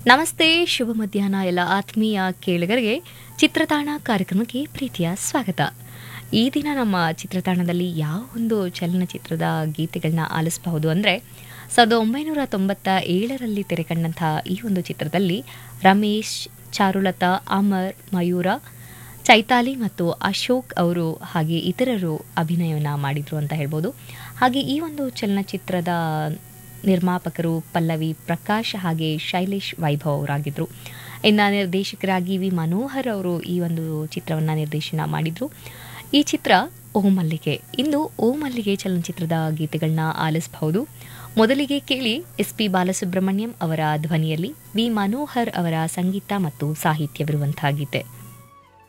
ನಮಸ್ತೆ ಶುಭ ಮಧ್ಯಾಹ್ನ ಎಲ್ಲ ಆತ್ಮೀಯ ಕೇಳುಗರಿಗೆ ಚಿತ್ರತಾಣ ಕಾರ್ಯಕ್ರಮಕ್ಕೆ ಪ್ರೀತಿಯ ಸ್ವಾಗತ ಈ ದಿನ ನಮ್ಮ ಚಿತ್ರತಾಣದಲ್ಲಿ ಯಾವ ಒಂದು ಚಲನಚಿತ್ರದ ಗೀತೆಗಳನ್ನ ಆಲಿಸಬಹುದು ಅಂದರೆ ಸಾವಿರದ ಒಂಬೈನೂರ ತೊಂಬತ್ತ ಏಳರಲ್ಲಿ ತೆರೆಕಂಡಂತಹ ಈ ಒಂದು ಚಿತ್ರದಲ್ಲಿ ರಮೇಶ್ ಚಾರುಲತಾ ಅಮರ್ ಮಯೂರ ಚೈತಾಲಿ ಮತ್ತು ಅಶೋಕ್ ಅವರು ಹಾಗೆ ಇತರರು ಅಭಿನಯವನ್ನು ಮಾಡಿದರು ಅಂತ ಹೇಳ್ಬೋದು ಹಾಗೆ ಈ ಒಂದು ಚಲನಚಿತ್ರದ ನಿರ್ಮಾಪಕರು ಪಲ್ಲವಿ ಪ್ರಕಾಶ್ ಹಾಗೆ ಶೈಲೇಶ್ ವೈಭವ್ ಅವರಾಗಿದ್ದರು ಇನ್ನು ನಿರ್ದೇಶಕರಾಗಿ ವಿ ಮನೋಹರ್ ಅವರು ಈ ಒಂದು ಚಿತ್ರವನ್ನು ನಿರ್ದೇಶನ ಮಾಡಿದರು ಈ ಚಿತ್ರ ಓ ಮಲ್ಲಿಗೆ ಇಂದು ಓ ಮಲ್ಲಿಗೆ ಚಲನಚಿತ್ರದ ಗೀತೆಗಳನ್ನ ಆಲಿಸಬಹುದು ಮೊದಲಿಗೆ ಕೇಳಿ ಎಸ್ ಪಿ ಬಾಲಸುಬ್ರಹ್ಮಣ್ಯಂ ಅವರ ಧ್ವನಿಯಲ್ಲಿ ವಿ ಮನೋಹರ್ ಅವರ ಸಂಗೀತ ಮತ್ತು ಸಾಹಿತ್ಯವಿರುವಂತಹ ಗೀತೆ